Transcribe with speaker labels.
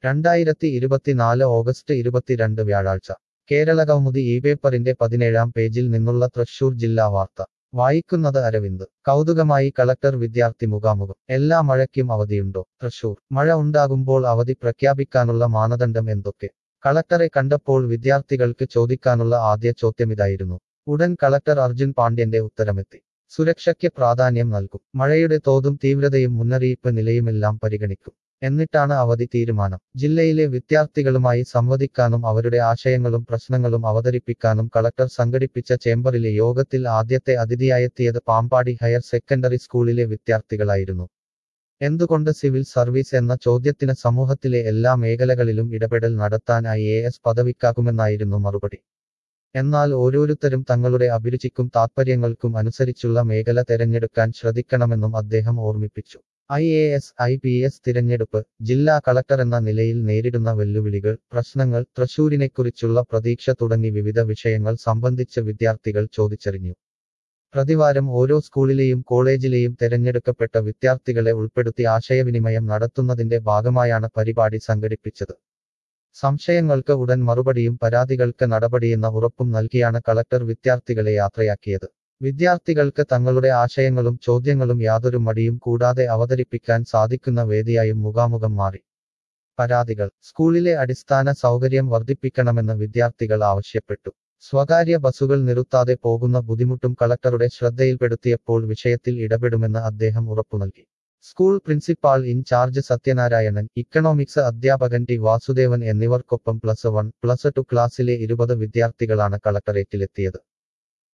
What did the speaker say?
Speaker 1: രണ്ടായിരത്തി ഇരുപത്തിനാല് ഓഗസ്റ്റ് ഇരുപത്തിരണ്ട് വ്യാഴാഴ്ച കേരളകൗമുദി ഈ പേപ്പറിന്റെ പതിനേഴാം പേജിൽ നിന്നുള്ള തൃശൂർ ജില്ലാ വാർത്ത വായിക്കുന്നത് അരവിന്ദ് കൗതുകമായി കളക്ടർ വിദ്യാർത്ഥി മുഖാമുഖം എല്ലാ മഴയ്ക്കും അവധിയുണ്ടോ തൃശൂർ മഴ ഉണ്ടാകുമ്പോൾ അവധി പ്രഖ്യാപിക്കാനുള്ള മാനദണ്ഡം എന്തൊക്കെ കളക്ടറെ കണ്ടപ്പോൾ വിദ്യാർത്ഥികൾക്ക് ചോദിക്കാനുള്ള ആദ്യ ചോദ്യമിതായിരുന്നു ഉടൻ കളക്ടർ അർജുൻ പാണ്ഡ്യന്റെ ഉത്തരമെത്തി സുരക്ഷയ്ക്ക് പ്രാധാന്യം നൽകും മഴയുടെ തോതും തീവ്രതയും മുന്നറിയിപ്പ് നിലയുമെല്ലാം പരിഗണിക്കും എന്നിട്ടാണ് അവധി തീരുമാനം ജില്ലയിലെ വിദ്യാർത്ഥികളുമായി സംവദിക്കാനും അവരുടെ ആശയങ്ങളും പ്രശ്നങ്ങളും അവതരിപ്പിക്കാനും കളക്ടർ സംഘടിപ്പിച്ച ചേംബറിലെ യോഗത്തിൽ ആദ്യത്തെ അതിഥിയായെത്തിയത് പാമ്പാടി ഹയർ സെക്കൻഡറി സ്കൂളിലെ വിദ്യാർത്ഥികളായിരുന്നു എന്തുകൊണ്ട് സിവിൽ സർവീസ് എന്ന ചോദ്യത്തിന് സമൂഹത്തിലെ എല്ലാ മേഖലകളിലും ഇടപെടൽ നടത്താൻ ഐ എ എസ് പദവിക്കാകുമെന്നായിരുന്നു മറുപടി എന്നാൽ ഓരോരുത്തരും തങ്ങളുടെ അഭിരുചിക്കും താത്പര്യങ്ങൾക്കും അനുസരിച്ചുള്ള മേഖല തെരഞ്ഞെടുക്കാൻ ശ്രദ്ധിക്കണമെന്നും അദ്ദേഹം ഓർമ്മിപ്പിച്ചു I A S I P S തിരഞ്ഞെടുപ്പ് ജില്ലാ കളക്ടർ എന്ന നിലയിൽ നേരിടുന്ന വെല്ലുവിളികൾ പ്രശ്നങ്ങൾ തൃശൂരിനെക്കുറിച്ചുള്ള പ്രതീക്ഷ തുടങ്ങി വിവിധ വിഷയങ്ങൾ സംബന്ധിച്ച് വിദ്യാർത്ഥികൾ ചോദിച്ചറിഞ്ഞു പ്രതിവാരം ഓരോ സ്കൂളിലെയും കോളേജിലെയും തെരഞ്ഞെടുക്കപ്പെട്ട വിദ്യാർത്ഥികളെ ഉൾപ്പെടുത്തി ആശയവിനിമയം നടത്തുന്നതിന്റെ ഭാഗമായാണ് പരിപാടി സംഘടിപ്പിച്ചത് സംശയങ്ങൾക്ക് ഉടൻ മറുപടിയും പരാതികൾക്ക് നടപടിയെന്ന ഉറപ്പും നൽകിയാണ് കളക്ടർ വിദ്യാർത്ഥികളെ യാത്രയാക്കിയത് വിദ്യാർത്ഥികൾക്ക് തങ്ങളുടെ ആശയങ്ങളും ചോദ്യങ്ങളും യാതൊരു മടിയും കൂടാതെ അവതരിപ്പിക്കാൻ സാധിക്കുന്ന വേദിയായും മുഖാമുഖം മാറി പരാതികൾ സ്കൂളിലെ അടിസ്ഥാന സൗകര്യം വർദ്ധിപ്പിക്കണമെന്ന് വിദ്യാർത്ഥികൾ ആവശ്യപ്പെട്ടു സ്വകാര്യ ബസുകൾ നിർത്താതെ പോകുന്ന ബുദ്ധിമുട്ടും കളക്ടറുടെ ശ്രദ്ധയിൽപ്പെടുത്തിയപ്പോൾ വിഷയത്തിൽ ഇടപെടുമെന്ന് അദ്ദേഹം ഉറപ്പു നൽകി school principal in charge Sathyanarayanan economics അധ്യാപകൻ ടി വാസുദേവൻ എന്നിവർക്കൊപ്പം പ്ലസ് വൺ പ്ലസ് ടു ക്ലാസ്സിലെ ഇരുപത് വിദ്യാർത്ഥികളാണ് കളക്ടറേറ്റിലെത്തിയത്